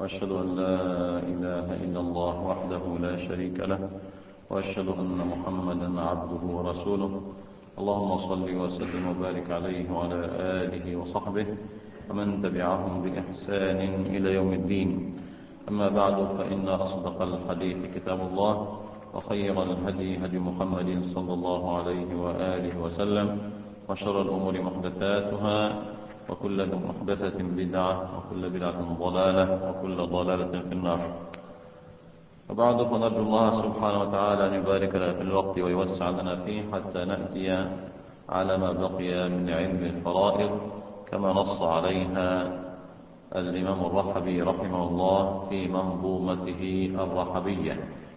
وأشهد أن لا إله إلا الله وحده لا شريك له وأشهد أن محمدا عبده ورسوله اللهم صل وسلم وبارك عليه وعلى آله وصحبه ومن تبعهم بإحسان إلى يوم الدين أما بعد فإن أصدق الحديث كتاب الله وخير الهدي هدي محمد صلى الله عليه وآله وسلم وشر الأمور محدثاتها وكل محدثة بدعة وكل بدعة ضلالة وكل ضلالة في النار وبعد فنرجو الله سبحانه وتعالى أن يبارك لنا في الوقت ويوسع لنا فيه حتى نأتي على ما بقي من علم الفرائض كما نص عليها الإمام الرحبي رحمه الله في منظومته الرحبية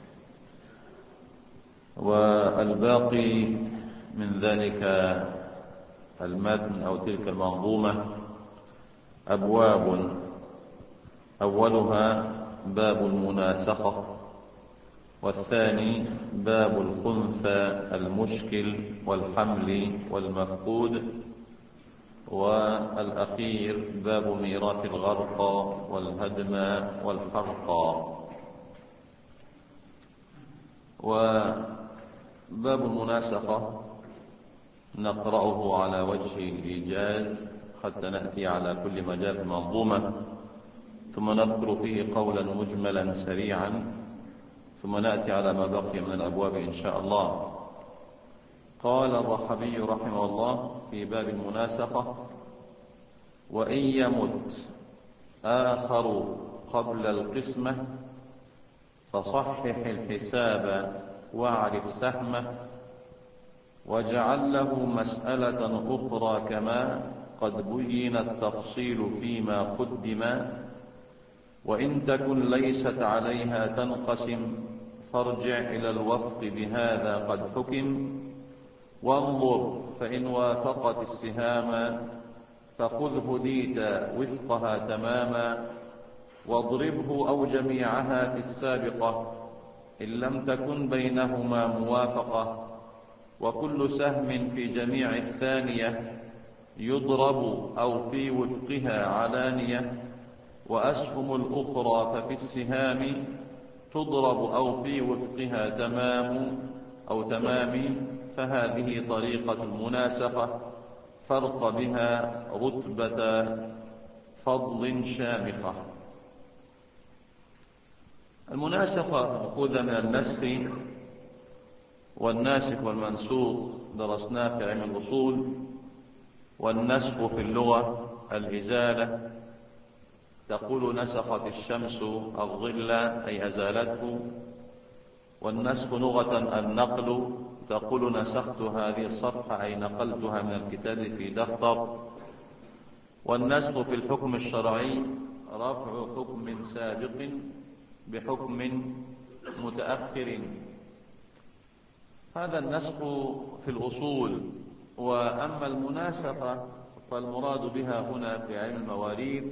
والباقي من ذلك المتن أو تلك المنظومة أبواب أولها باب المناسخة والثاني باب الخنثى المشكل والحمل والمفقود والأخير باب ميراث الغرق والهدم والحرق وباب المناسخة نقرأه على وجه الإيجاز حتى نأتي على كل ما جاء في المنظومة ثم نذكر فيه قولا مجملا سريعا ثم نأتي على ما بقي من الأبواب إن شاء الله قال الرحبي رحمه الله في باب المناسخة وإن يمت آخر قبل القسمة فصحح الحساب واعرف سهمه واجعل له مسألة أخرى كما قد بين التفصيل فيما قدم وإن تكن ليست عليها تنقسم فارجع إلى الوفق بهذا قد حكم وانظر فإن وافقت السهام فخذ هديت وفقها تماما واضربه أو جميعها في السابقة إن لم تكن بينهما موافقة وكل سهم في جميع الثانية يضرب أو في وفقها علانية وأسهم الأخرى ففي السهام تضرب أو في وفقها تمام أو تمام فهذه طريقة المناسخة فرق بها رتبة فضل شامخة المناسخة مأخوذة من النسخ والناسخ والمنسوخ درسناه في علم الأصول والنسخ في اللغة الإزالة تقول نسخت الشمس الظل أي أزالته والنسخ لغة النقل تقول نسخت هذه الصفحة أي نقلتها من الكتاب في دفتر والنسخ في الحكم الشرعي رفع حكم سابق بحكم متأخر هذا النسخ في الأصول وأما المناسخة فالمراد بها هنا في علم المواريث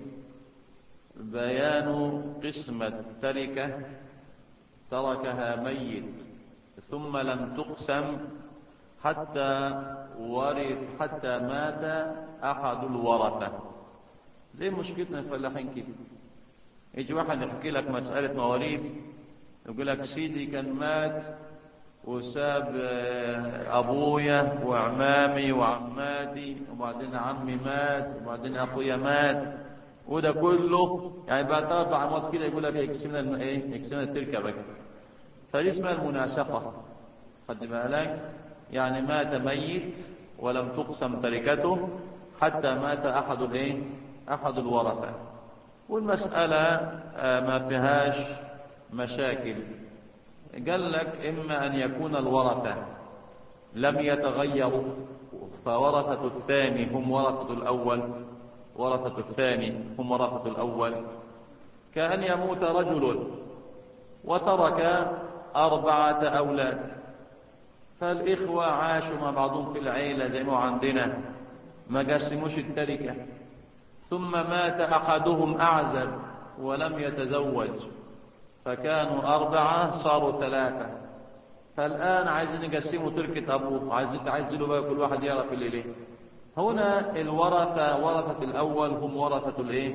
بيان قسمة تركة تركها ميت ثم لم تقسم حتى ورث حتى مات أحد الورثة زي مشكلتنا الفلاحين كده يجي واحد يحكي لك مسألة مواريث يقول لك سيدي كان مات وساب أبويا وعمامي وعماتي وبعدين عمي مات وبعدين أخويا مات وده كله يعني بعد أربع موت كده يقول لك يكسمنا إيه يكسمنا التركة بقى فدي اسمها المناسخة خد بالك يعني مات ميت ولم تقسم تركته حتى مات أحد الإيه أحد الورثة والمسألة ما فيهاش مشاكل قال لك إما أن يكون الورثة لم يتغيروا فورثة الثاني هم ورثة الأول ورثة الثاني هم ورثة الأول كأن يموت رجل وترك أربعة أولاد فالإخوة عاشوا مع بعضهم في العيلة زي ما عندنا ما قسموش التركة ثم مات أحدهم أعزب ولم يتزوج فكانوا أربعة صاروا ثلاثة فالآن عايزين يقسموا تركة أبوه عايزين تعزلوا بقى كل واحد يعرف اللي ليه هنا الورثة ورثة الأول هم ورثة الإيه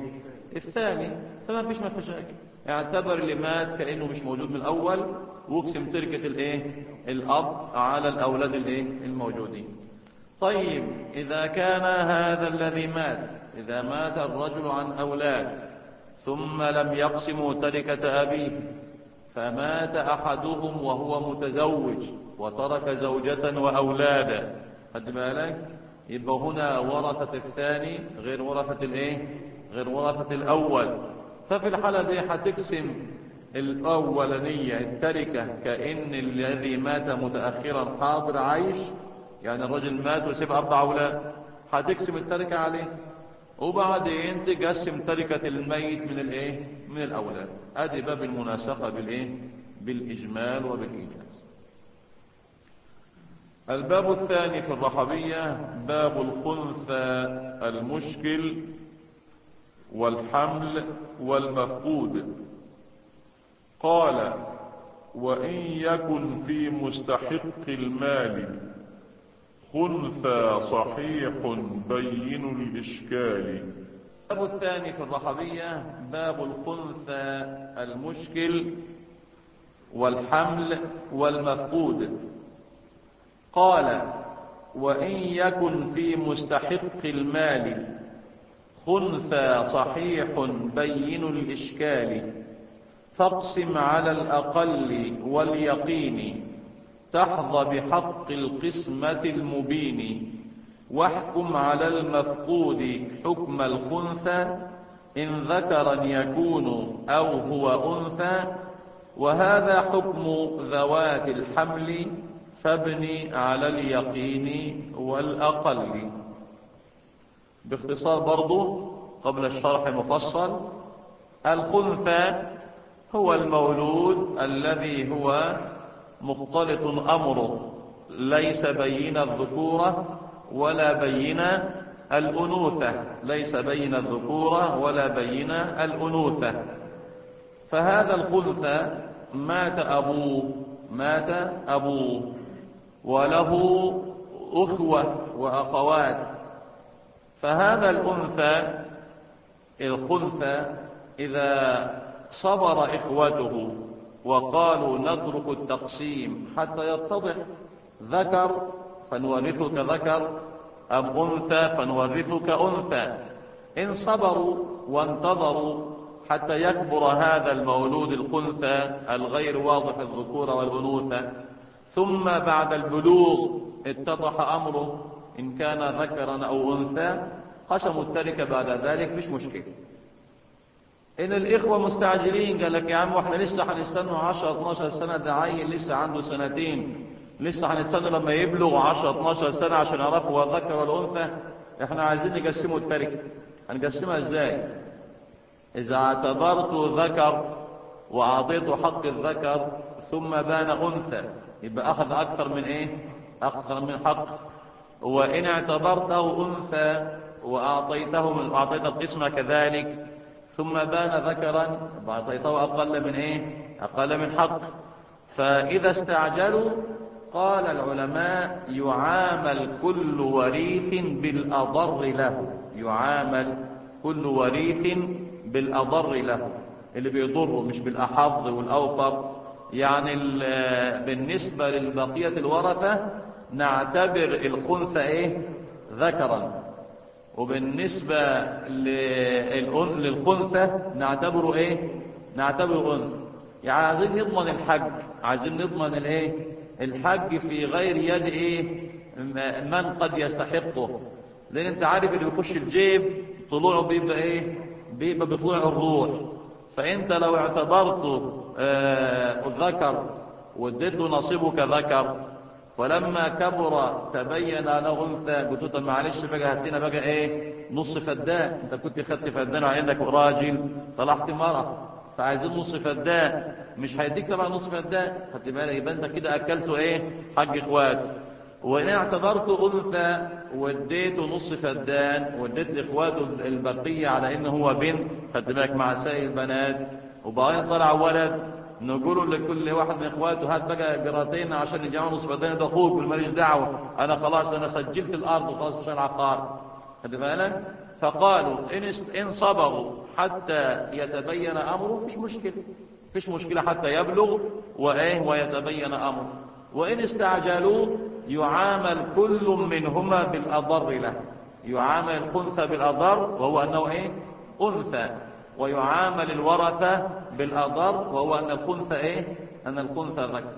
الثاني فما فيش مشاكل اعتبر اللي مات كأنه مش موجود من الأول واقسم تركة الايه الأب على الأولاد الايه الموجودين طيب إذا كان هذا الذي مات إذا مات الرجل عن أولاد ثم لم يقسموا تركة أبيه فمات أحدهم وهو متزوج وترك زوجة وأولادا خد بالك يبقى هنا ورثة الثاني غير ورثة الايه غير ورثة الأول ففي الحالة دي هتقسم الأولانية التركة كأن الذي مات متأخرا حاضر عايش يعني الرجل مات وسيب أربع أولاد هتقسم التركة عليه وبعدين تقسم تركة الميت من الايه من الأولاد ادي باب المناسخة بالايه بالإجمال وبالإيجاز الباب الثاني في الرحبية باب الخنثى المشكل والحمل والمفقود قال وإن يكن في مستحق المال خنثى صحيح بين الإشكال الباب الثاني في الرحبية باب الخنثى المشكل والحمل والمفقود قال وإن يكن في مستحق المال خنثى صحيح بين الإشكال فاقسم على الأقل واليقين تحظى بحق القسمة المبين واحكم على المفقود حكم الخنثى إن ذكرا يكون أو هو أنثى وهذا حكم ذوات الحمل فابني على اليقين والأقل باختصار برضو قبل الشرح المفصل الخنثى هو المولود الذي هو مختلط أمره ليس بين الذكورة ولا بين الأنوثة ليس بين الذكورة ولا بين الأنوثة فهذا الخنثى مات أبوه مات أبوه وله أخوة وأخوات فهذا الأنثى الخنثى إذا صبر إخوته وقالوا نترك التقسيم حتى يتضح ذكر فنورثك ذكر أم أنثى فنورثك أنثى إن صبروا وانتظروا حتى يكبر هذا المولود الخنثى الغير واضح الذكورة والأنوثة ثم بعد البلوغ اتضح أمره إن كان ذكرا أو أنثى قسموا التركة بعد ذلك مش مشكلة إن الإخوة مستعجلين قال لك يا عم احنا لسه هنستنوا 10 12 سنة ده عيل لسه عنده سنتين لسه هنستنى لما يبلغ 10 12 سنة عشان يعرفوا هو الذكر ولا الأنثى احنا عايزين نقسموا التركة هنقسمها ازاي؟ إذا اعتبرت ذكر وأعطيته حق الذكر ثم بان أنثى يبقى أخذ أكثر من إيه؟ أكثر من حق وإن اعتبرته أنثى وأعطيته أعطيت القسمة كذلك ثم بان ذكرا وأعطيته أقل من إيه؟ أقل من حق فإذا استعجلوا قال العلماء يعامل كل وريث بالأضر له يعامل كل وريث بالأضر له اللي بيضره مش بالأحظ والأوفر يعني بالنسبة للبقية الورثة نعتبر الخنثى ايه ذكرا وبالنسبة للخنثى نعتبره ايه نعتبره انثى يعني عايزين نضمن الحج عايزين نضمن الايه الحج في غير يد ايه من قد يستحقه لان انت عارف اللي بيخش الجيب طلوعه بيبقى ايه بيبقى بطلوع الروح فانت لو اعتبرته آه ذكر واديت له نصيبه كذكر ولما كبر تبين انه انثى قلت له معلش بقى هات لنا بقى ايه نص فدان انت كنت خدت فدان وعندك راجل طلعت مره فعايزين نص فدان مش هيديك طبعا نص فدان خدت بالك يبقى انت كده اكلته ايه حق اخواته وان اعتبرت انثى واديته نص فدان واديت لاخواته البقيه على انه هو بنت خدت بالك مع سائر البنات وبعدين طلع ولد نقول لكل واحد من اخواته هات بقى جراتين عشان يجمعوا نص فدان ده اخوك ماليش دعوه انا خلاص انا سجلت الارض وخلاص مش العقار خد بالك فقالوا إن, إن صبروا حتى يتبين أمره فيش مشكلة فيش مشكلة حتى يبلغ وإيه ويتبين أمره وإن استعجلوا يعامل كل منهما بالأضر له يعامل الخنثى بالأضر وهو أنه إيه أنثى ويعامل الورثة بالأضر وهو أن الخنثى إيه أن الخنثى ذكر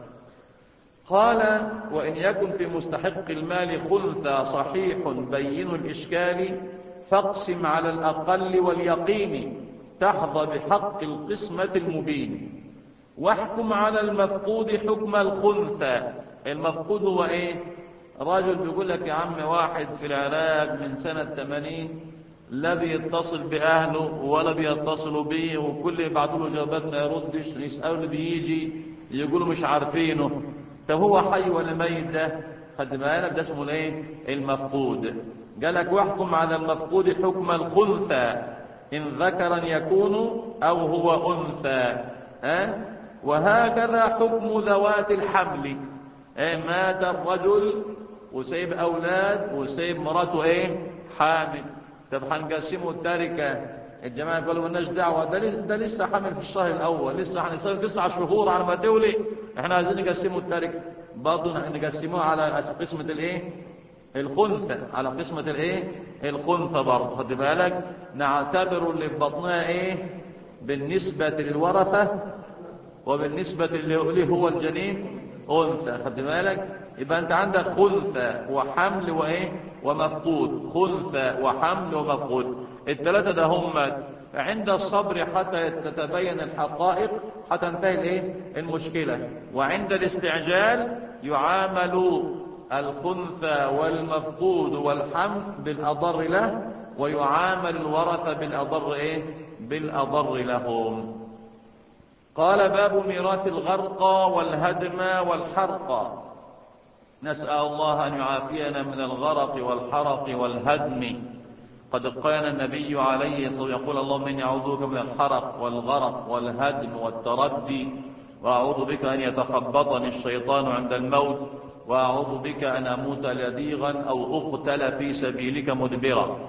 قال وإن يكن في مستحق المال خنثى صحيح بين الإشكال فاقسم على الأقل واليقين تحظى بحق القسمة المبين واحكم على المفقود حكم الخنثى المفقود هو ايه راجل بيقول لك يا عم واحد في العراق من سنة 80 لا بيتصل بأهله ولا بيتصلوا بيه وكل يبعتوا له جوابات ما يردش يسألوا اللي بيجي يقولوا مش عارفينه طب هو حي ولا ميت ده خد بالك ده اسمه الايه المفقود قالك واحكم على المفقود حكم الخنثى إن ذكرا يكون أو هو أنثى أه؟ وهكذا حكم ذوات الحمل أه؟ مات الرجل وسيب أولاد وسيب مراته إيه حامل طب هنقسموا التركة الجماعة قالوا مالناش دعوة ده لسه ده لسه حامل في الشهر الأول لسه هنصير تسع شهور على ما تولي احنا عايزين نقسموا التركة برضه نقسموها على قسمة الإيه الخنثى على قسمة الايه الخنثى برضه خد بالك نعتبر اللي في بطنها ايه بالنسبة للورثة وبالنسبة اللي هو الجنين انثى خد بالك يبقى انت عندك خنثى وحمل وايه ومفقود خنثى وحمل ومفقود الثلاثة ده هم عند الصبر حتى تتبين الحقائق حتى تنتهي الايه المشكلة وعند الاستعجال يعامل الخنثى والمفقود والحمل بالأضر له ويعامل الورثة بالأضر إيه؟ بالأضر لهم قال باب ميراث الغرقى والهدم والحرقى نسأل الله أن يعافينا من الغرق والحرق والهدم قد قال النبي عليه الصلاة والسلام يقول اللهم إني أعوذ بك من الحرق والغرق والهدم والتردي وأعوذ بك أن يتخبطني الشيطان عند الموت وأعوذ بك أن أموت لديغا أو أقتل في سبيلك مدبرا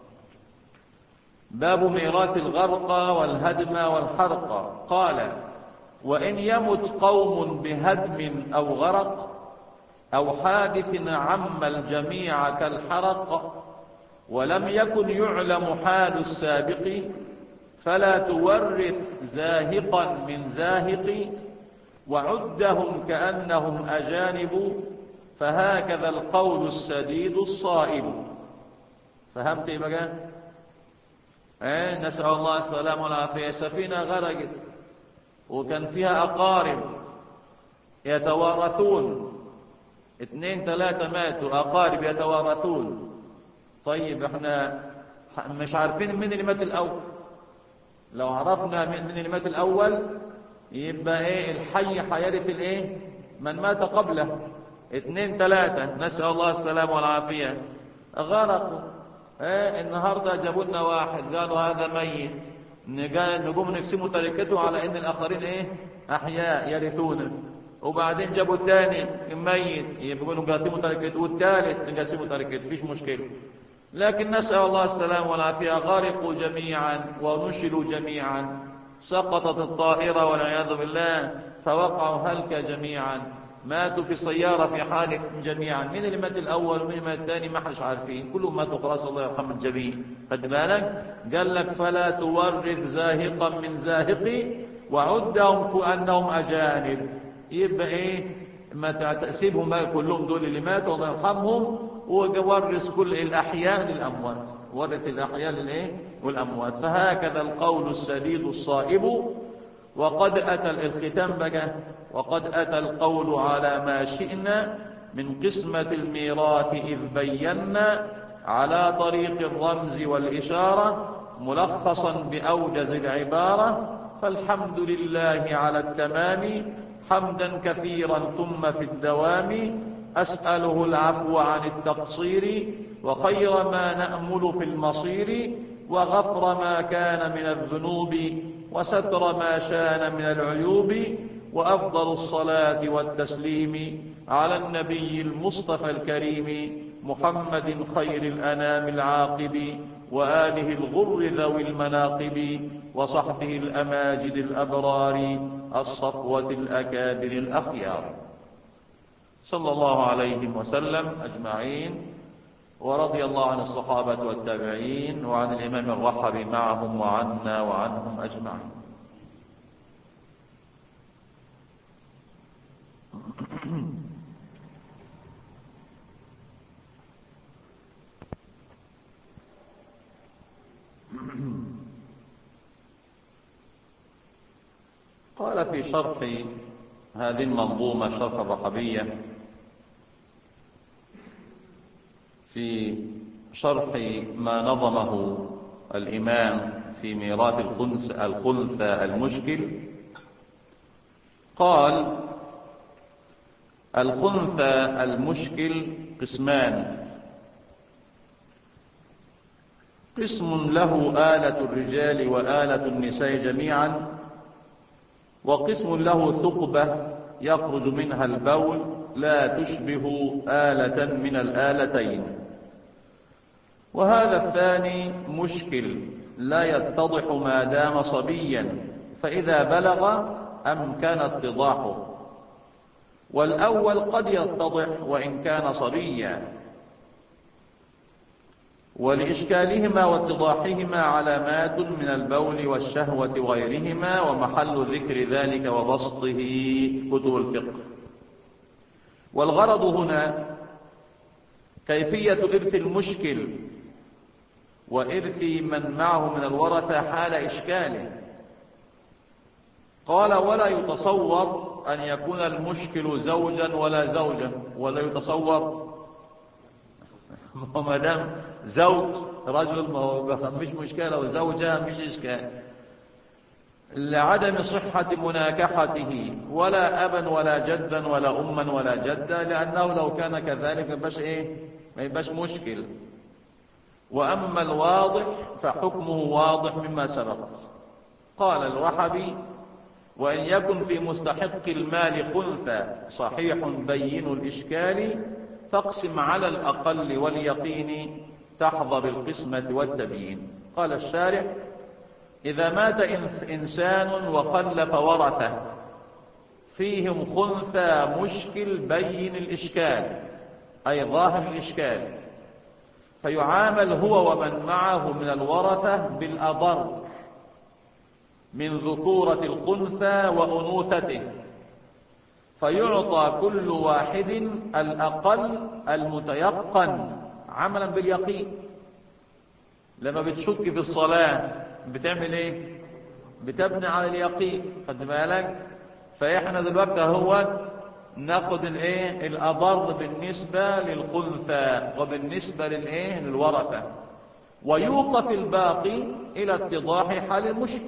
باب ميراث الغرق والهدم والحرق قال وإن يمت قوم بهدم أو غرق أو حادث عم الجميع كالحرق ولم يكن يعلم حال السابق فلا تورث زاهقا من زاهق وعدهم كأنهم أجانب فهكذا القول السديد الصائب فهمت ايه بقى ايه نسأل الله السلام والعافية سفينة غرقت وكان فيها أقارب يتوارثون اثنين ثلاثة ماتوا أقارب يتوارثون طيب احنا مش عارفين مين اللي مات الأول لو عرفنا مين اللي مات الأول يبقى ايه الحي حيرث الايه من مات قبله اثنين ثلاثة نسأل الله السلام والعافية غرقوا ايه النهاردة جابوا لنا واحد قالوا هذا ميت نقوم نقسموا تركته على ان الاخرين ايه احياء يرثونه وبعدين جابوا الثاني ميت يقولوا نقسموا تركته والثالث نقسموا تركته فيش مشكلة لكن نسأل الله السلام والعافية غرقوا جميعا ونشلوا جميعا سقطت الطائرة والعياذ بالله فوقعوا هلك جميعا ماتوا في سيارة في حادث جميعا مين اللي مات الأول ومين اللي مات الثاني ما احناش عارفين كلهم ماتوا خلاص الله يرحم الجميع خد بالك قال لك فلا تورث زاهقا من زاهق وعدهم كأنهم أجانب يبقى ايه ما تسيبهم كلهم دول اللي ماتوا الله يرحمهم وورث كل الأحياء للأموات ورث الأحياء للإيه والأموات فهكذا القول السديد الصائب وقد أتى الختام بقى وقد أتى القول على ما شئنا من قسمة الميراث إذ بينا على طريق الرمز والإشارة ملخصا بأوجز العبارة فالحمد لله على التمام حمدا كثيرا ثم في الدوام أسأله العفو عن التقصير وخير ما نأمل في المصير وغفر ما كان من الذنوب وستر ما شان من العيوب وأفضل الصلاة والتسليم على النبي المصطفى الكريم محمد خير الأنام العاقب وآله الغر ذوي المناقب وصحبه الأماجد الأبرار الصفوة الأكابر الأخيار صلى الله عليه وسلم أجمعين ورضي الله عن الصحابة والتابعين وعن الإمام الرحب معهم وعنا وعنهم أجمعين قال في شرح هذه المنظومة شرح الرحبية في شرح ما نظمه الإمام في ميراث الخنث الخنثى المشكل قال الخنثى المشكل قسمان قسم له آلة الرجال وآلة النساء جميعا وقسم له ثقبة يخرج منها البول لا تشبه آلة من الآلتين وهذا الثاني مشكل لا يتضح ما دام صبيا فإذا بلغ أمكن اتضاحه والأول قد يتضح وإن كان صبيا ولإشكالهما واتضاحهما علامات من البول والشهوة وغيرهما ومحل ذكر ذلك وبسطه كتب الفقه والغرض هنا كيفية إرث المشكل وإرث من معه من الورثة حال إشكاله قال ولا يتصور أن يكون المشكل زوجا ولا زوجا ولا يتصور وما دام زوج رجل ما هو مش مشكلة وزوجة مش إشكال لعدم صحة مناكحته ولا أبا ولا جدا ولا أما ولا جدا لأنه لو كان كذلك ما يبقاش إيه ما يبقاش مشكل وأما الواضح فحكمه واضح مما سبق قال الرحبي وإن يكن في مستحق المال خنثى صحيح بين الإشكال فاقسم على الأقل واليقين تحظى بالقسمة والتبيين قال الشارح إذا مات إنسان وخلف ورثة فيهم خنثى مشكل بين الإشكال أي ظاهر الإشكال فيعامل هو ومن معه من الورثة بالأضر من ذكورة الخنثى وأنوثته فيعطى كل واحد الأقل المتيقن عملا باليقين لما بتشك في الصلاة بتعمل ايه بتبني على اليقين خد بالك فاحنا دلوقتي اهوت ناخد الايه الاضر بالنسبة للخنثى وبالنسبة للايه للورثة ويوقف الباقي الى اتضاح حال المشكل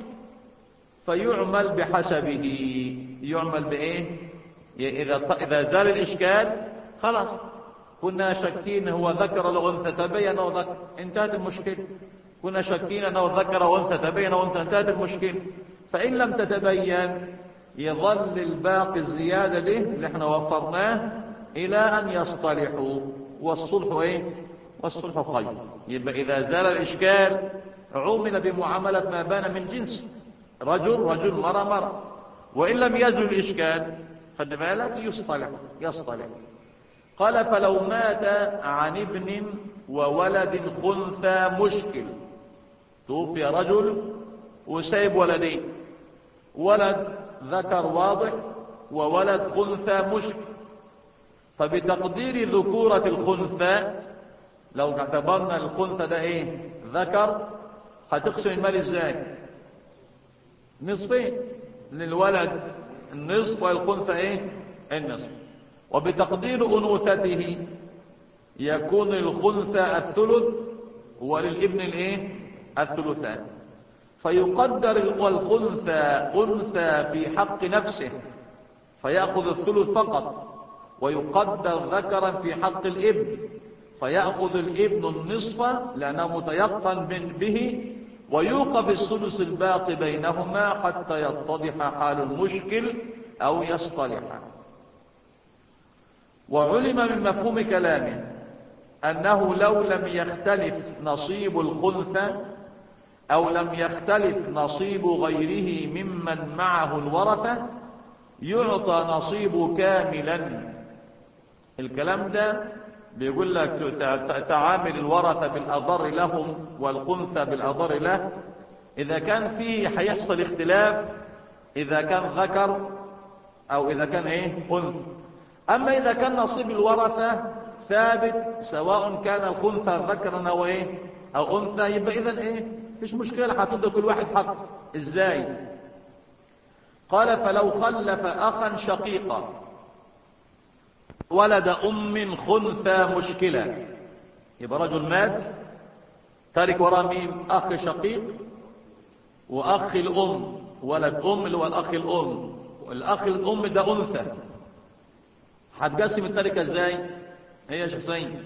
فيعمل بحسبه يعمل بايه اذا اذا زال الاشكال خلاص كنا شاكين هو ذكر لو انثى تبين وذكر انتهت المشكله كنا شاكين انه ذكر وانثى تبين وانثى انتهت المشكله فان لم تتبين يظل الباقي الزياده ده اللي احنا وفرناه الى ان يصطلحوا والصلح ايه والصلح خير يبقى اذا زال الاشكال عمل بمعامله ما بان من جنس رجل رجل مرة مرة وإن لم يزل الإشكال خد بالك يصطلح يصطلح قال فلو مات عن ابن وولد خنثى مشكل توفي رجل وسايب ولدين ولد ذكر واضح وولد خنثى مشكل فبتقدير ذكورة الخنثى لو اعتبرنا الخنثى ده ايه ذكر هتقسم المال ازاي نصفين للولد النصف والخنثى ايه النصف وبتقدير انوثته يكون الخنثى الثلث وللابن الايه الثلثان فيقدر الخنثى انثى في حق نفسه فيأخذ الثلث فقط ويقدر ذكرا في حق الابن فيأخذ الابن النصف لأنه متيقن به ويوقف السدس الباقي بينهما حتى يتضح حال المشكل أو يصطلح وعلم من مفهوم كلامه أنه لو لم يختلف نصيب الخلفة أو لم يختلف نصيب غيره ممن معه الورثة يعطى نصيبه كاملا الكلام ده بيقول لك تعامل الورثة بالأضر لهم والخنثى بالأضر له إذا كان فيه هيحصل اختلاف إذا كان ذكر أو إذا كان إيه أنثى أما إذا كان نصيب الورثة ثابت سواء كان الخنثى ذكرا أو إيه أو أنثى يبقى إذا إيه فيش مشكلة هتدي كل واحد حق إزاي قال فلو خلف أخا شقيقا ولد أم خنثى مشكلة يبقى رجل مات تارك وراه مين أخ شقيق وأخ الأم ولد أم اللي هو الأخ الأم والأخ الأم ده أنثى هتقسم التركة ازاي هي شخصين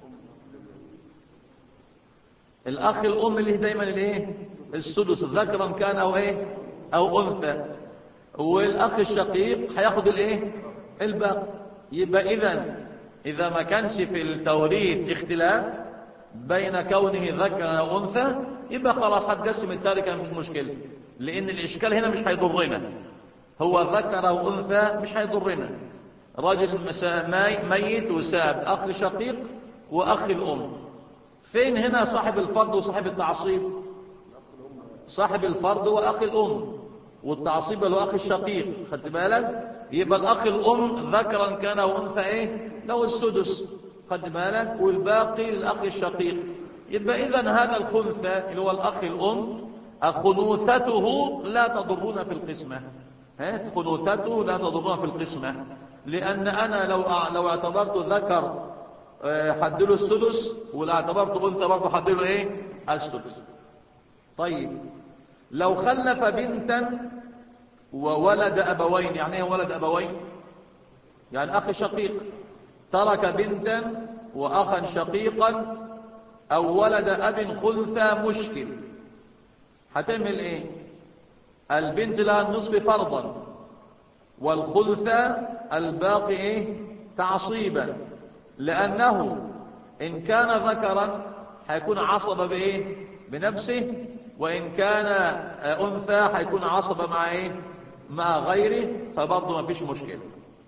الأخ الأم اللي دايما الايه السدس ذكرا كان أو ايه أو أنثى والأخ الشقيق هياخد الايه الباقي يبقى إذا إذا ما كانش في التوريث اختلاف بين كونه ذكر أو أنثى يبقى خلاص هتقسم التركة مش مشكلة لأن الإشكال هنا مش هيضرنا هو ذكر أو أنثى مش هيضرنا رجل ميت وساب أخ شقيق وأخ الأم فين هنا صاحب الفرد وصاحب التعصيب صاحب الفرد وأخ الأم والتعصيب اللي هو أخ الشقيق خدت بالك يبقى الأخ الأم ذكرا كان أو أنثى إيه له السدس خدت بالك والباقي للأخ الشقيق يبقى إذا هذا الخنثى اللي هو الأخ الأم خنوثته لا تضرنا في القسمة خنوثته لا تضرنا في القسمة لأن أنا لو لو اعتبرت ذكر حدله السدس ولو اعتبرت أنثى برضه حدله إيه السدس طيب لو خلف بنتا وولد أبوين يعني ايه ولد أبوين يعني أخ شقيق ترك بنتا وأخا شقيقا أو ولد أب خلثى مشكل هتعمل ايه البنت لها النصف فرضا والخلثى الباقي ايه تعصيبا لأنه إن كان ذكرا هيكون عصب بإيه بنفسه وإن كان أنثى هيكون عصب مع إيه مع غيره فبرضه ما فيش مشكلة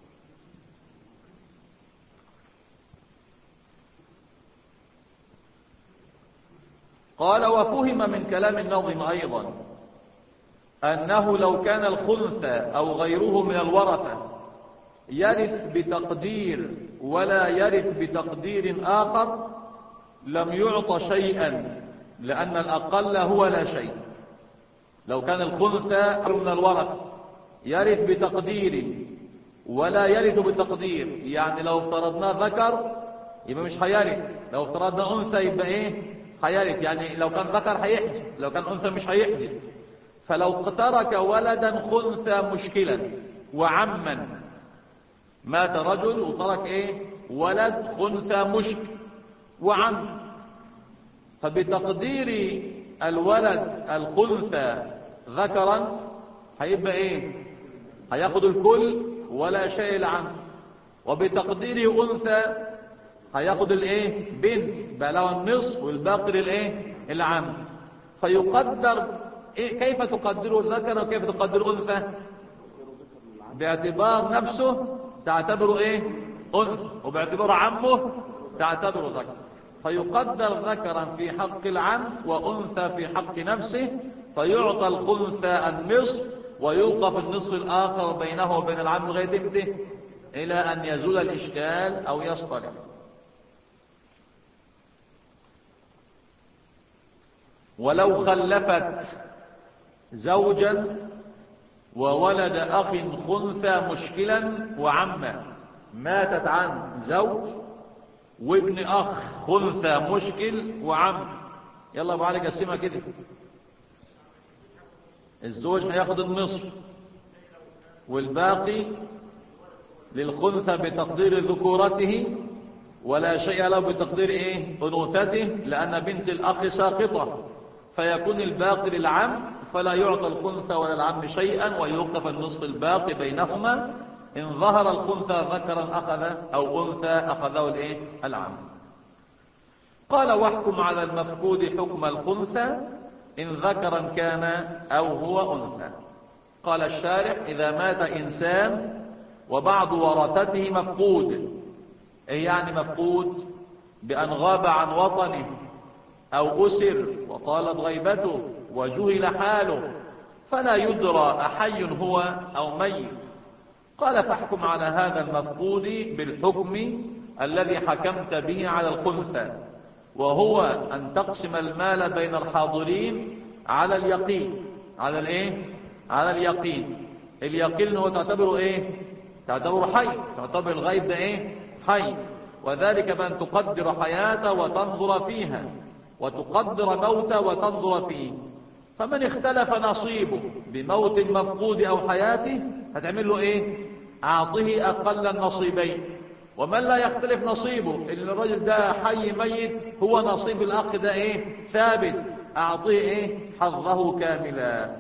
قال وفهم من كلام الناظم أيضا أنه لو كان الخنثى أو غيره من الورثة يرث بتقدير ولا يرث بتقدير آخر لم يعط شيئا لأن الأقل هو لا شيء لو كان الخنثى من الورثة يرث بتقدير ولا يرث بتقدير يعني لو افترضناه ذكر يبقى مش هيرث لو افترضنا أنثى يبقى إيه هيرث يعني لو كان ذكر هيحجب لو كان أنثى مش هيحجب فلو ترك ولدا خنثى مشكلا وعما مات رجل وترك ايه ولد خنثى مشكل وعم فبتقدير الولد الخنثى ذكرا هيبقى ايه هياخد الكل ولا شيء عنه وبتقديره انثى هياخد الايه بنت بقى له النصف والباقي للايه العم فيقدر إيه كيف تقدره ذكر وكيف تقدر انثى باعتبار نفسه تعتبره ايه انثى وباعتبار عمه تعتبره ذكر فيقدر ذكرا في حق العم وانثى في حق نفسه فيعطى الخنثى النصف ويوقف النصف الاخر بينه وبين العم لغايه امتى الى ان يزول الاشكال او يصطلح ولو خلفت زوجا وولد أخ خنثى مشكلا وعما ماتت عن زوج وابن أخ خنثى مشكل وعم يلا ابو علي قسمها كده الزوج هياخد النصف والباقي للخنثى بتقدير ذكورته ولا شيء له بتقدير ايه انوثته لان بنت الاخ ساقطه فيكون الباقي للعم فلا يعطى الخنثى ولا العم شيئا ويوقف النصف الباقي بينهما إن ظهر الخنثى ذكرا أخذ أو أنثى أخذه الإيه؟ العم قال واحكم على المفقود حكم الخنثى إن ذكرا كان أو هو أنثى قال الشارع إذا مات إنسان وبعض ورثته مفقود إيه يعني مفقود بأن غاب عن وطنه أو أسر وطالت غيبته وجهل حاله فلا يدرى أحي هو أو ميت قال فاحكم على هذا المفقود بالحكم الذي حكمت به على الخنثى وهو أن تقسم المال بين الحاضرين على اليقين على الايه على اليقين اليقين هو تعتبره ايه تعتبره حي تعتبر الغيب ده ايه حي وذلك بأن تقدر حياته وتنظر فيها وتقدر موته وتنظر فيه فمن اختلف نصيبه بموت المفقود أو حياته هتعمل له ايه أعطه أقل النصيبين ومن لا يختلف نصيبه ان الرجل ده حي ميت هو نصيب الأخ ده ايه ثابت أعطيه ايه حظه كاملا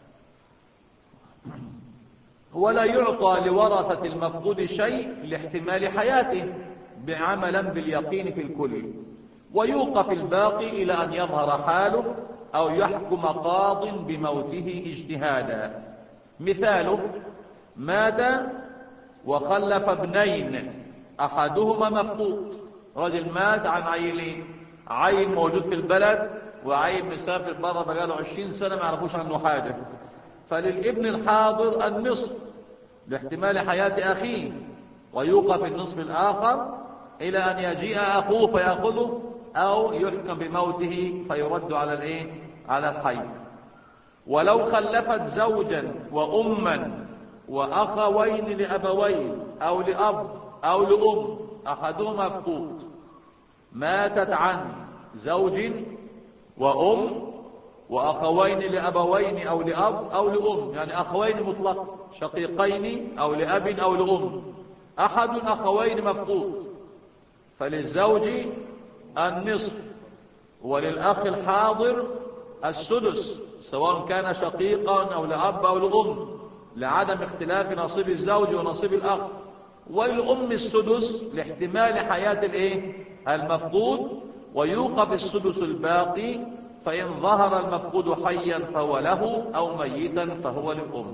ولا يعطى لورثة المفقود شيء لاحتمال حياته بعملا باليقين في الكل ويوقف الباقي إلى أن يظهر حاله أو يحكم قاض بموته اجتهادا مثاله مات وخلف ابنين أحدهما مفقود رجل مات عن عيلين عيل موجود في البلد وعيل مسافر بره بقاله عشرين سنة ما يعرفوش عنه حاجة فللابن الحاضر النصف لاحتمال حياة أخيه ويوقف النصف الآخر إلى أن يجيء أخوه فيأخذه أو يحكم بموته فيرد على الإيه؟ على الحي ولو خلفت زوجا وأما وأخوين لأبوين أو لأب أو لأم أحدهما مفقود ماتت عن زوج وأم وأخوين لأبوين أو لأب أو لأم يعني أخوين مطلق شقيقين أو لأب أو لأم أحد أخوين مفقود فللزوج النصف وللأخ الحاضر السدس سواء كان شقيقا أو لأب أو لأم لعدم اختلاف نصيب الزوج ونصيب الأخ وللأم السدس لاحتمال حياة الايه المفقود ويوقف السدس الباقي فإن ظهر المفقود حيا فهو له أو ميتا فهو للأم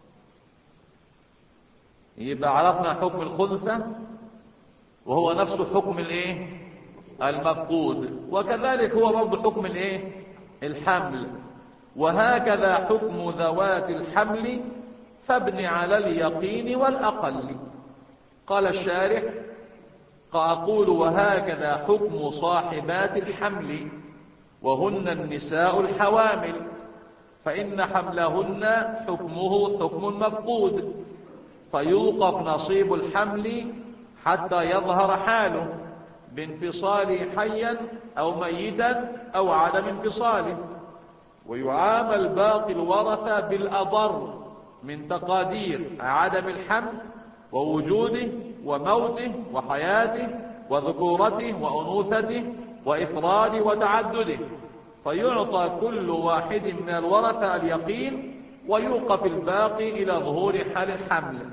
يبقى عرفنا حكم الخنثى وهو نفس حكم الايه المفقود وكذلك هو برضه حكم الايه الحمل وهكذا حكم ذوات الحمل فابن على اليقين والأقل قال الشارح أقول وهكذا حكم صاحبات الحمل وهن النساء الحوامل فإن حملهن حكمه حكم مفقود فيوقف نصيب الحمل حتى يظهر حاله بانفصاله حيا أو ميتا أو عدم انفصاله ويعامل باقي الورثة بالأضر من تقادير عدم الحمل ووجوده وموته وحياته وذكورته وأنوثته وإفراده وتعدده فيعطى كل واحد من الورثة اليقين ويوقف الباقي إلى ظهور حال الحمل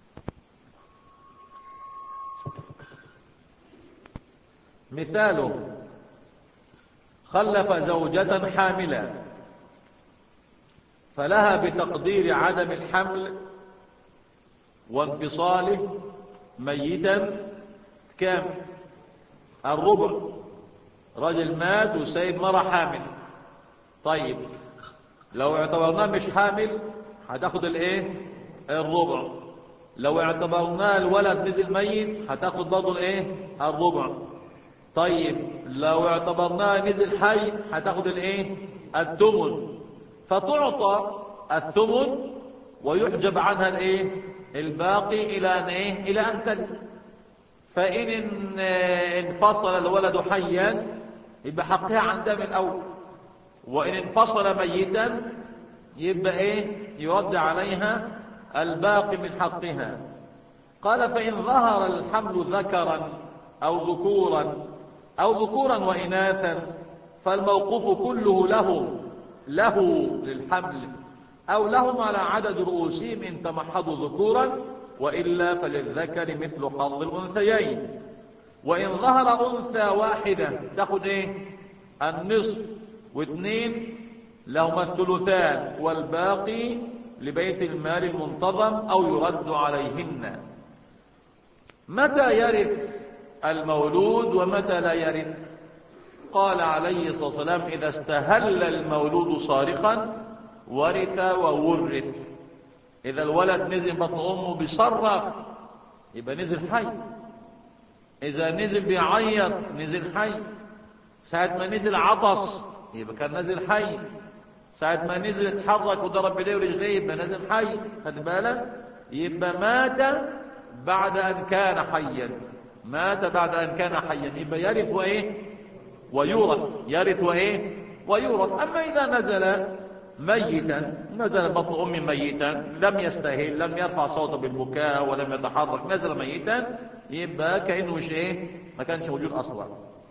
مثاله خلف زوجة حاملة فلها بتقدير عدم الحمل وانفصاله ميتا كام الربع رجل مات وسيد مرة حامل طيب لو اعتبرناه مش حامل هتاخد الايه الربع لو اعتبرناه الولد نزل ميت هتاخد برضه الايه الربع طيب لو اعتبرناه نزل حي هتاخد الايه الثمن فتعطى الثمن ويحجب عنها الايه الباقي الى ان ايه الى ان تلد فان انفصل الولد حيا يبقى حقها عندها من الاول وان انفصل ميتا يبقى ايه يرد عليها الباقي من حقها قال فان ظهر الحمل ذكرا او ذكورا او ذكورا واناثا فالموقوف كله له له للحمل أو لهم على عدد رؤوسهم إن تمحضوا ذكورا وإلا فللذكر مثل حظ الأنثيين وإن ظهر أنثى واحدة تاخد إيه النصف واثنين لهما الثلثان والباقي لبيت المال المنتظم أو يرد عليهن متى يرث المولود ومتى لا يرث قال عليه الصلاة والسلام إذا استهل المولود صارخا ورث وورث إذا الولد نزل بطن أمه بيصرخ يبقى نزل حي إذا نزل بيعيط نزل حي ساعة ما نزل عطس يبقى كان نزل حي ساعة ما نزل اتحرك وضرب بيديه ورجليه يبقى نزل حي خد بالك يبقى مات بعد أن كان حيا مات بعد أن كان حيا يبقى يرث وإيه ويورث يرث وإيه ويورث أما إذا نزل ميتا نزل بطن أم ميتا لم يستهل لم يرفع صوته بالبكاء ولم يتحرك نزل ميتا يبقى كأنه مش إيه ما كانش موجود أصلا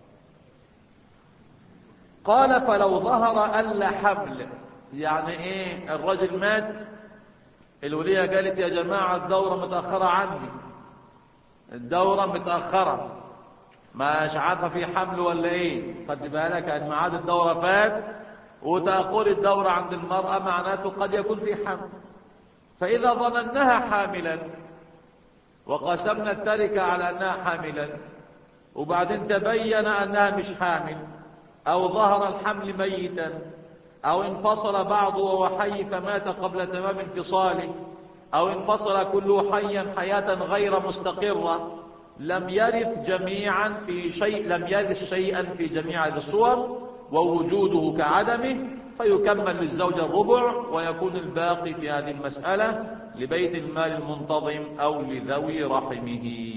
قال فلو ظهر ألا حمل يعني إيه الرجل مات الولية قالت يا جماعة الدورة متأخرة عني الدورة متأخرة مش عارفة في حمل ولا ايه خد بالك ان ميعاد الدورة فات وتأخر الدورة عند المرأة معناته قد يكون في حمل فإذا ظنناها حاملا وقسمنا التركة على أنها حاملا وبعدين تبين أنها مش حامل أو ظهر الحمل ميتا أو انفصل بعضه وهو حي فمات قبل تمام انفصاله أو انفصل كله حيا حياة غير مستقرة لم يرث جميعا في شيء لم يرث شيئا في جميع هذه الصور ووجوده كعدمه فيكمل للزوج الربع ويكون الباقي في هذه المسألة لبيت المال المنتظم أو لذوي رحمه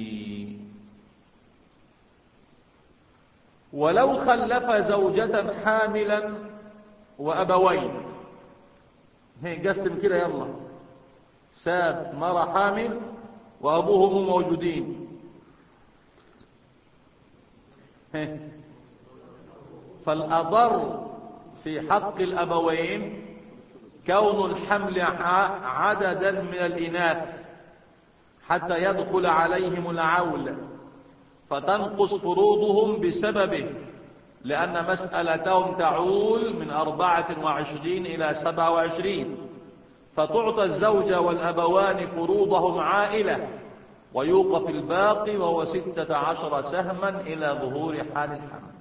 ولو خلف زوجة حاملا وأبوين هي قسم كده يلا ساب مرة حامل وأبوهم موجودين فالأضر في حق الأبوين كون الحمل عددا من الإناث حتى يدخل عليهم العول فتنقص فروضهم بسببه لأن مسألتهم تعول من أربعة وعشرين إلى سبعة وعشرين فتعطى الزوجة والأبوان فروضهم عائلة ويوقف الباقي وهو ستة عشر سهما إلى ظهور حال الحمل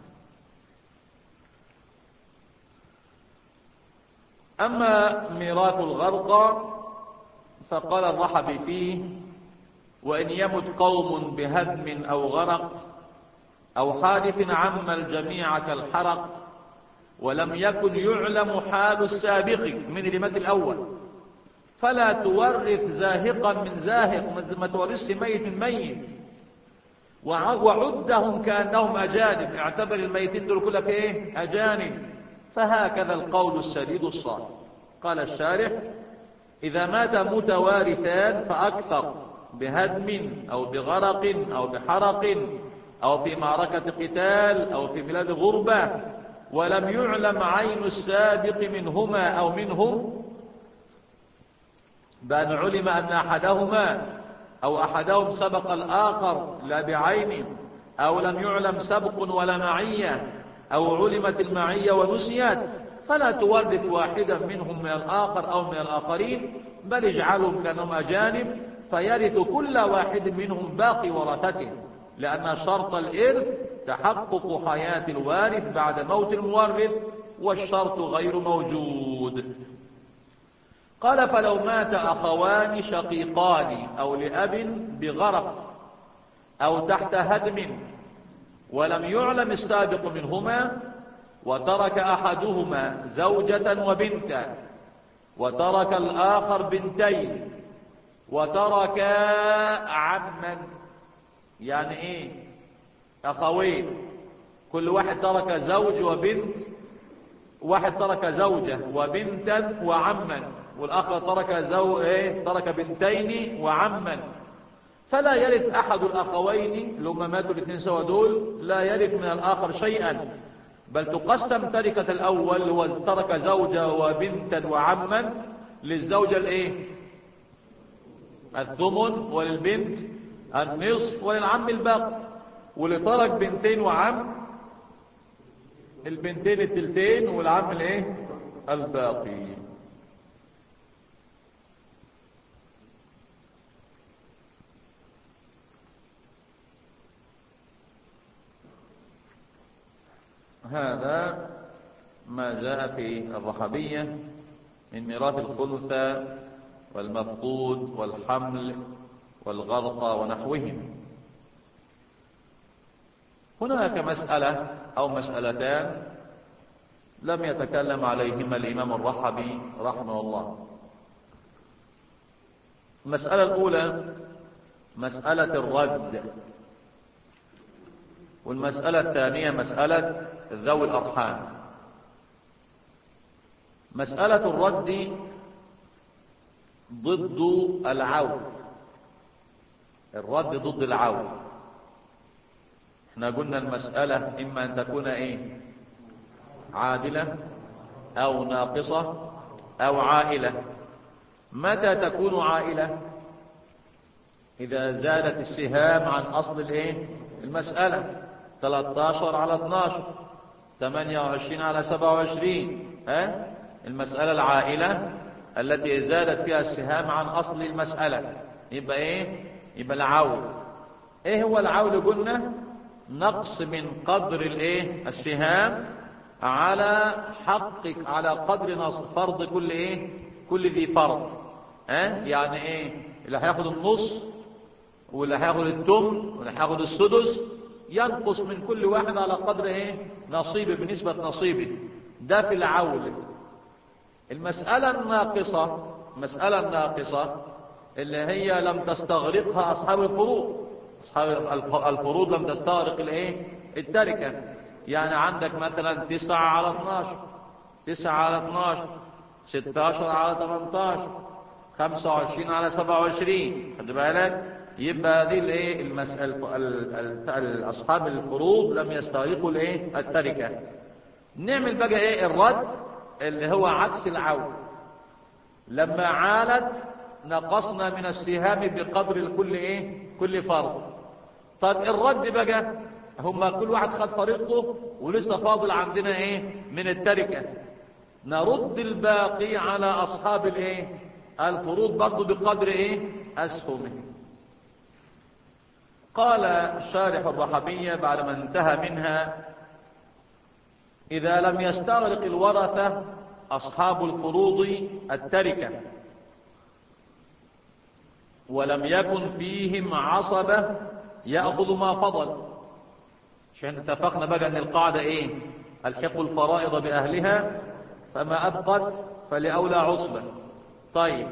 أما ميراث الغرقى فقال الرحبي فيه وإن يمت قوم بهدم أو غرق أو حادث عم الجميع كالحرق ولم يكن يعلم حال السابق من الإمات الأول فلا تورث زاهقا من زاهق ما تورثش ميت من ميت وعدهم كأنهم أجانب اعتبر الميتين دول كلك إيه أجانب فهكذا القول السديد الصالح قال الشارح إذا مات متوارثان فأكثر بهدم أو بغرق أو بحرق أو في معركة قتال أو في بلاد غربة ولم يعلم عين السابق منهما أو منهم بأن علم أن أحدهما أو أحدهم سبق الآخر لا بعين أو لم يعلم سبق ولا معية أو علمت المعية ونسيت فلا تورث واحدا منهم من الآخر أو من الآخرين بل اجعلهم كانهم أجانب فيرث كل واحد منهم باقي ورثته لأن شرط الإرث تحقق حياة الوارث بعد موت المورث والشرط غير موجود قال فلو مات أخوان شقيقان أو لأب بغرق أو تحت هدم ولم يعلم السابق منهما وترك أحدهما زوجة وبنتا وترك الآخر بنتين وترك عما يعني ايه اخوين كل واحد ترك زوج وبنت واحد ترك زوجة وبنتا وعما والآخر ترك زو ايه ترك بنتين وعما فلا يرث أحد الأخوين اللي هم ماتوا الاثنين سوا دول لا يرث من الآخر شيئا بل تقسم تركة الأول هو ترك زوجة وبنتا وعما للزوجة الايه الثمن وللبنت النصف وللعم الباقي واللي ترك بنتين وعم البنتين التلتين والعم الايه الباقي هذا ما جاء في الرحبية من ميراث الخلثة والمفقود والحمل والغرق ونحوهم هناك مسألة أو مسألتان لم يتكلم عليهما الإمام الرحبي رحمه الله المسألة الأولى مسألة الرد والمسألة الثانية مسألة ذوي الأرحام مسألة الرد ضد العود الرد ضد العود احنا قلنا المسألة إما أن تكون إيه عادلة أو ناقصة أو عائلة متى تكون عائلة إذا زادت السهام عن أصل الإيه المسألة 13 على 12 28 على 27 ها المسألة العائلة التي زادت فيها السهام عن أصل المسألة يبقى إيه يبقى العول إيه هو العول قلنا نقص من قدر الإيه السهام على حقك على قدر نص فرض كل إيه كل ذي فرض ها يعني إيه اللي هياخد النص واللي هياخد التم واللي هياخد السدس ينقص من كل واحد على قدر ايه نصيبه بنسبة نصيبه ده في العول المسألة الناقصة المسألة الناقصة اللي هي لم تستغرقها أصحاب الفروض أصحاب الفروض لم تستغرق الايه التركة يعني عندك مثلا تسعة على 12 تسعة على 12 16 على 18 25 على 27 خد بالك يبقى هذه الايه المسألة اصحاب الفروض لم يستغرقوا الايه التركة نعمل بقى ايه الرد اللي هو عكس العود لما عالت نقصنا من السهام بقدر كل ايه كل فرض طب الرد بقى هم كل واحد خد فريقه ولسه فاضل عندنا ايه من التركة نرد الباقي على اصحاب الايه الفروض برضه بقدر ايه اسهمهم قال الشارح الرحبية بعد ما انتهى منها إذا لم يستغرق الورثة أصحاب الفروض التركة ولم يكن فيهم عصبة يأخذ ما فضل عشان اتفقنا بقى ان القاعدة ايه الحق الفرائض بأهلها فما أبقت فلأولى عصبة طيب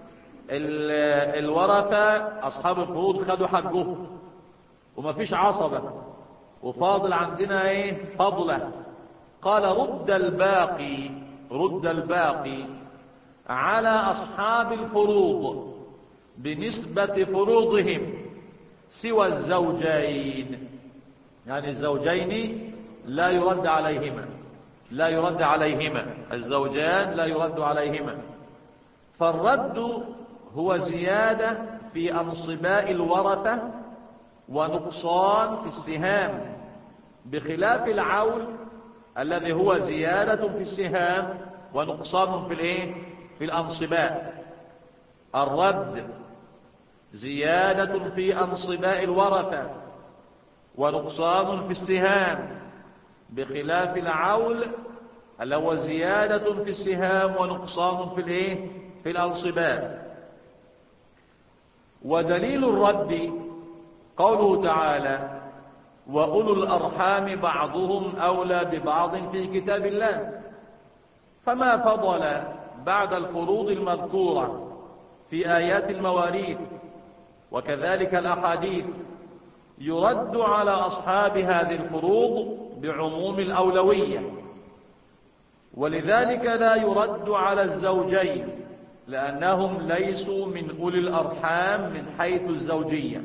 الورثة أصحاب الفروض خدوا حقهم وما فيش عصبة وفاضل عندنا ايه فضلة قال رد الباقي رد الباقي على أصحاب الفروض بنسبة فروضهم سوى الزوجين يعني الزوجين لا يرد عليهما لا يرد عليهما الزوجان لا يرد عليهما فالرد هو زيادة في أنصباء الورثة ونقصان في السهام بخلاف العول الذي هو زيادة في السهام ونقصان في الايه في الانصباء الرد زيادة في انصباء الورثة ونقصان في السهام بخلاف العول اللي هو زيادة في السهام ونقصان في الايه في الانصباء ودليل الرد قوله تعالى وأولو الأرحام بعضهم أولى ببعض في كتاب الله فما فضل بعد الفروض المذكورة في آيات المواريث وكذلك الأحاديث يرد على أصحاب هذه الفروض بعموم الأولوية ولذلك لا يرد على الزوجين لأنهم ليسوا من أولي الأرحام من حيث الزوجية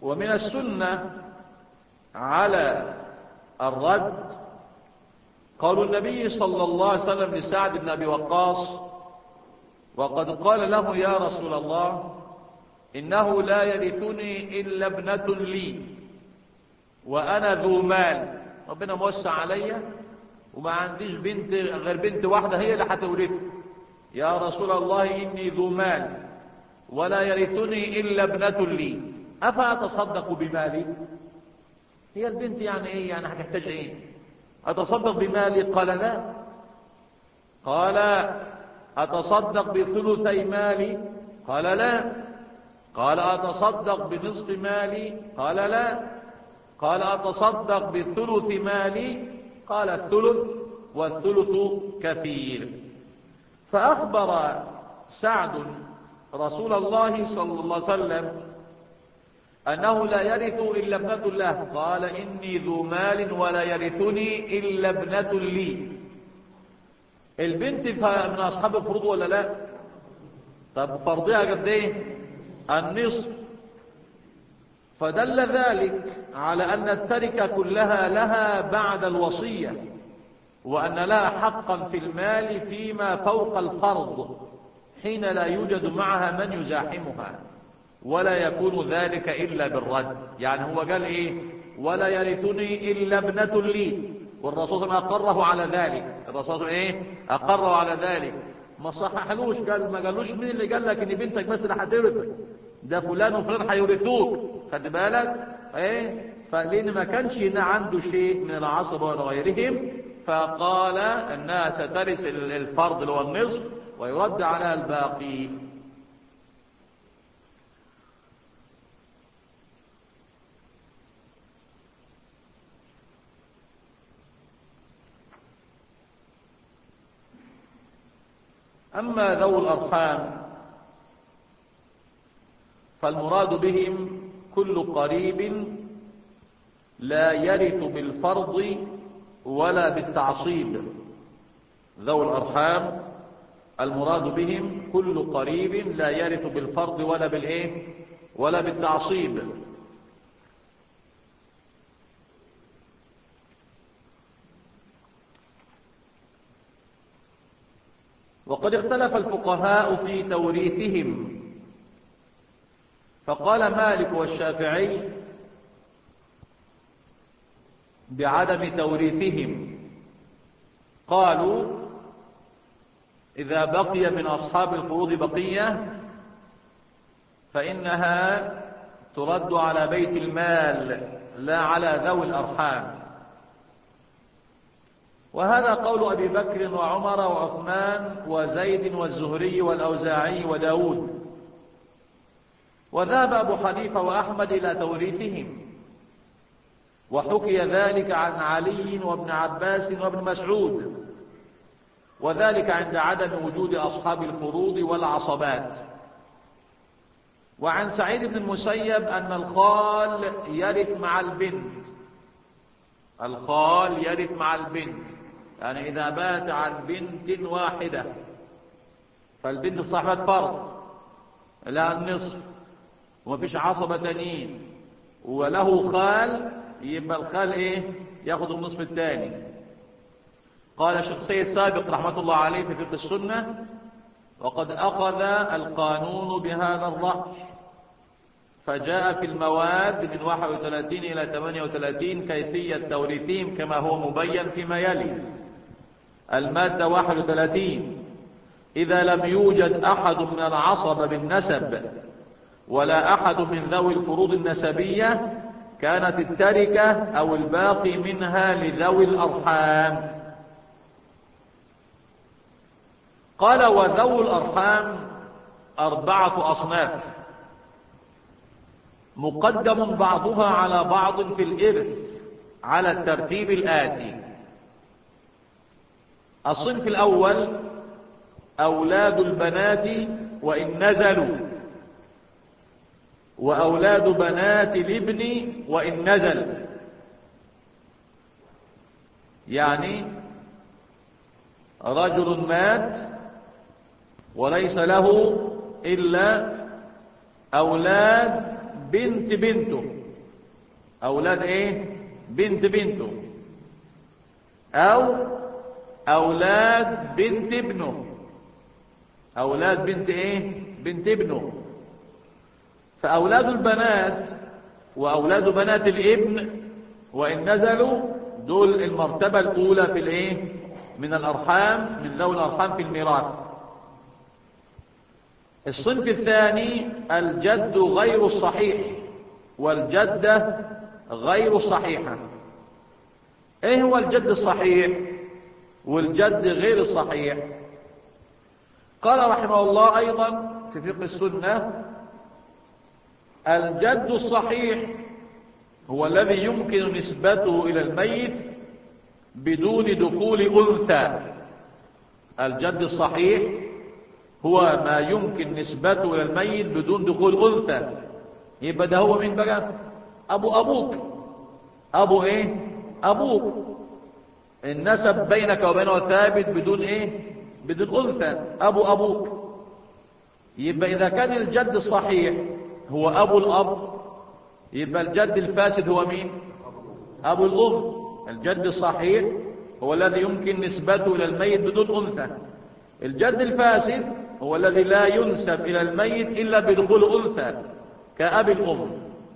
ومن السنة على الرد قول النبي صلى الله عليه وسلم لسعد بن أبي وقاص وقد قال له يا رسول الله إنه لا يرثني إلا ابنة لي وأنا ذو مال ربنا موسع عليا وما عنديش بنت غير بنت واحدة هي اللي هتورث يا رسول الله إني ذو مال ولا يرثني إلا ابنة لي أفأتصدق بمالي هي البنت يعني إيه يعني هتحتاج إيه أتصدق بمالي قال لا قال أتصدق بثلثي مالي قال لا قال أتصدق بنصف مالي قال لا قال أتصدق بثلث مالي قال الثلث والثلث كثير فأخبر سعد رسول الله صلى الله عليه وسلم أنه لا يرث إلا ابنة له قال إني ذو مال ولا يرثني إلا ابنة لي البنت من أصحاب الفروض ولا لا طب فرضها قد ايه النصف فدل ذلك على أن التركة كلها لها بعد الوصية وأن لها حقا في المال فيما فوق الفرض حين لا يوجد معها من يزاحمها ولا يكون ذلك إلا بالرد يعني هو قال إيه ولا يرثني إلا ابنة لي والرسول صلى الله عليه وسلم أقره على ذلك الرسول صلى الله عليه وسلم إيه أقره على ذلك ما صححلوش قال ما قالوش مين اللي قال لك ان بنتك بس اللي هتورثك ده فلان وفلان هيورثوك خد بالك ايه فلان ما كانش هنا عنده شيء من العصبة ولا غيرهم فقال انها سترث الفرض اللي هو النصف ويرد على الباقي أما ذو الأرحام فالمراد بهم كل قريب لا يرث بالفرض ولا بالتعصيب ذو الأرحام المراد بهم كل قريب لا يرث بالفرض ولا بالإيه ولا بالتعصيب وقد اختلف الفقهاء في توريثهم فقال مالك والشافعي بعدم توريثهم قالوا إذا بقي من أصحاب الفروض بقية فإنها ترد على بيت المال لا على ذوي الأرحام وهذا قول أبي بكر وعمر وعثمان وزيد والزهري والأوزاعي وداود وذهب أبو حنيفة وأحمد إلى توريثهم وحكي ذلك عن علي وابن عباس وابن مسعود وذلك عند عدم وجود أصحاب الفروض والعصبات وعن سعيد بن المسيب أن الخال يرث مع البنت الخال يرث مع البنت يعني إذا بات عن بنت واحدة فالبنت صاحبة فرض لها النصف وما فيش عصبة تانيين وله خال يبقى الخال ايه ياخد النصف الثاني قال الشيخ سيد سابق رحمة الله عليه في فقه السنة وقد أخذ القانون بهذا الرأي فجاء في المواد من 31 إلى 38 كيفية توريثهم كما هو مبين فيما يلي المادة 31 إذا لم يوجد أحد من العصب بالنسب ولا أحد من ذوي الفروض النسبية كانت التركة أو الباقي منها لذوي الأرحام قال وذوي الأرحام أربعة أصناف مقدم بعضها على بعض في الإرث على الترتيب الآتي الصنف الأول أولاد البنات وإن نزلوا وأولاد بنات الابن وإن نزل يعني رجل مات وليس له إلا أولاد بنت بنته أولاد إيه بنت بنته أو أولاد بنت ابنه أولاد بنت إيه بنت ابنه فأولاد البنات وأولاد بنات الابن وإن نزلوا دول المرتبة الأولى في الإيه من الأرحام من ذوي الأرحام في الميراث الصنف الثاني الجد غير الصحيح والجدة غير الصحيحة ايه هو الجد الصحيح والجد غير الصحيح قال رحمه الله ايضا في فقه السنة الجد الصحيح هو الذي يمكن نسبته الى الميت بدون دخول انثى الجد الصحيح هو ما يمكن نسبته الى الميت بدون دخول انثى يبقى ده هو مين بقى ابو ابوك ابو ايه ابوك النسب بينك وبينه ثابت بدون ايه بدون انثى ابو ابوك يبقى اذا كان الجد الصحيح هو ابو الاب يبقى الجد الفاسد هو مين ابو الام الجد الصحيح هو الذي يمكن نسبته الى الميت بدون انثى الجد الفاسد هو الذي لا ينسب الى الميت الا بدخول انثى كأب الأم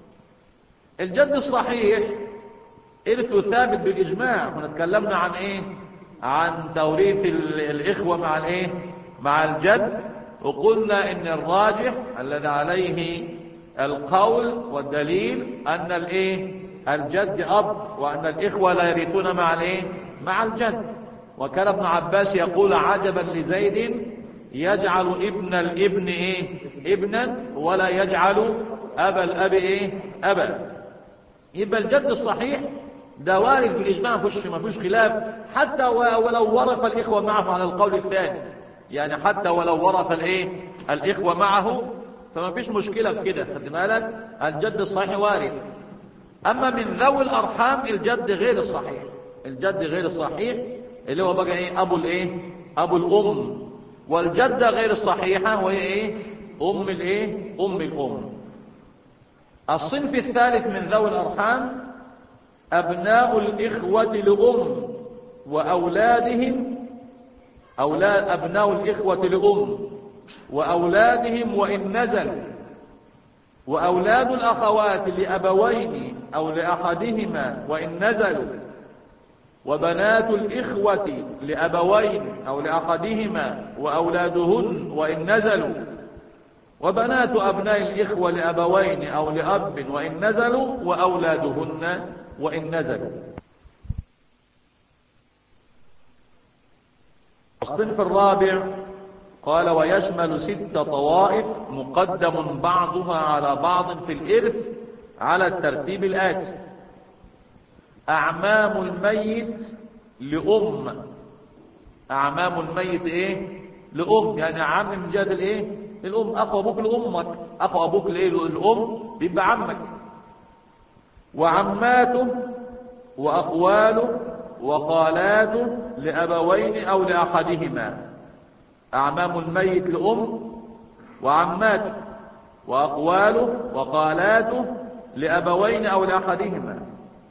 الجد الصحيح إرثه ثابت بالإجماع احنا اتكلمنا عن إيه عن توريث الإخوة مع الإيه مع الجد وقلنا إن الراجح الذي عليه القول والدليل أن الإيه الجد أب وأن الإخوة لا يرثون مع الإيه مع الجد وكان ابن عباس يقول عجبا لزيد يجعل ابن الابن ايه ابنا ولا يجعل ابا الاب ايه ابا يبقى الجد الصحيح ده وارث بالاجماع ما فيش ما فيش خلاف حتى ولو ورث الاخوه معه على القول الثاني يعني حتى ولو ورث الايه الاخوه معه فما فيش مشكله في كده خد بالك الجد الصحيح وارث اما من ذوي الارحام الجد غير الصحيح الجد غير الصحيح اللي هو بقى ايه ابو الايه ابو الام والجدة غير الصحيحة وهي ايه ام الايه ام الام الصنف الثالث من ذوي الارحام ابناء الاخوة لام واولادهم اولاد ابناء الاخوة لام واولادهم وان نزلوا واولاد الاخوات لابوين او لاحدهما وان نزلوا وبنات الإخوة لأبوين أو لأحدهما وأولادهن وإن نزلوا وبنات أبناء الإخوة لأبوين أو لأب وإن نزلوا وأولادهن وإن نزلوا الصنف الرابع قال ويشمل ست طوائف مقدم بعضها على بعض في الإرث على الترتيب الآتي أعمام الميت لأم أعمام الميت إيه لأم يعني عم من جهة الإيه الأم أخو أبوك لأمك أخو أبوك لإيه الأم بيبقى عمك وعماته وأخواله وخالاته لأبوين أو لأحدهما أعمام الميت لأم وعماته وأخواله وخالاته لأبوين أو لأحدهما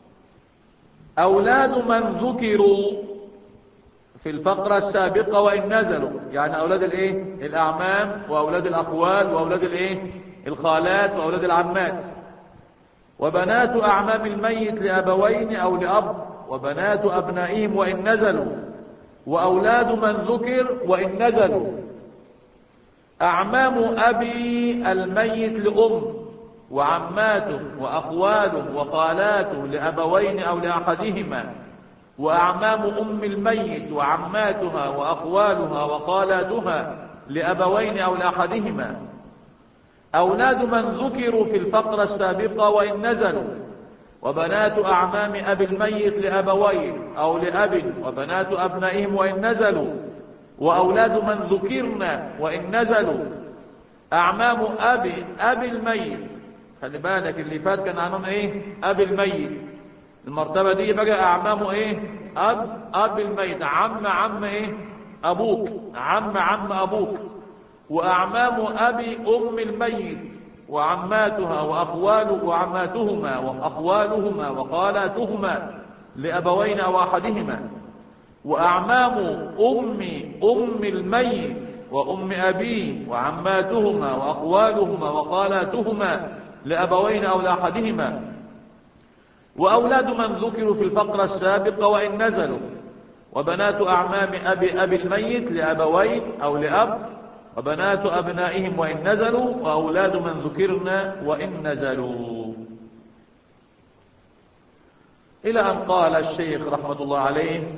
أولاد من ذكروا في الفقرة السابقة وإن نزلوا يعني أولاد الإيه الأعمام وأولاد الأخوال وأولاد الإيه الخالات وأولاد العمات وبنات أعمام الميت لأبوين أو لأب وبنات أبنائهم وإن نزلوا وأولاد من ذكر وإن نزلوا أعمام أبي الميت لأم وعماته وأخواله وخالاته لأبوين أو لأحدهما وأعمام أم الميت وعماتها وأخوالها وخالاتها لأبوين أو لأحدهما أولاد من ذكروا في الفقرة السابقة وإن نزلوا وبنات أعمام أبي الميت لأبوين أو لأب وبنات أبنائهم وإن نزلوا وأولاد من ذكرنا وإن نزلوا أعمام أبي أبي الميت خلي بالك اللي فات كان أعمام إيه أبي الميت المرتبة دي بقى أعمامه إيه أب أبي الميت عم عم إيه أبوك عم عم أبوك وأعمام أبي أم الميت وعماتها وأخوال وعماتهما وأخوالهما وخالاتهما لأبوين أو أحدهما وأعمام أم أم الميت وأم أبيه وعماتهما وأخوالهما وخالاتهما لأبوين أو لأحدهما وأولاد من ذكروا في الفقرة السابقة وإن نزلوا وبنات أعمام أبي أبي الميت لأبوين أو لأب وبنات أبنائهم وإن نزلوا وأولاد من ذكرنا وإن نزلوا إلى أن قال الشيخ رحمة الله عليه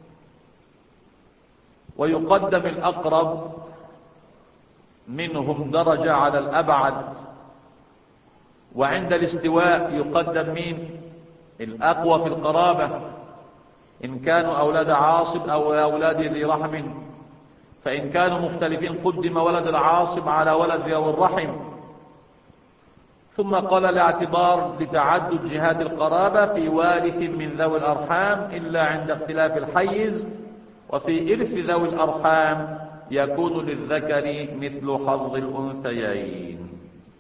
ويقدم الأقرب منهم درجة على الأبعد وعند الاستواء يقدم مين الأقوى في القرابة إن كانوا أولاد عاصب أو أولاد ذي رحم فإن كانوا مختلفين قدم ولد العاصب على ولد ذي الرحم ثم قال الاعتبار لتعدد جهات القرابة في وارث من ذوي الأرحام إلا عند اختلاف الحيز وفي إرث ذوي الأرحام يكون للذكر مثل حظ الأنثيين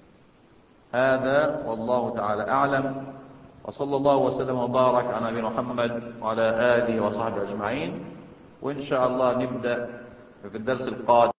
هذا والله تعالى أعلم وصلى الله وسلم وبارك على نبينا محمد وعلى آله وصحبه أجمعين وإن شاء الله نبدأ في الدرس القادم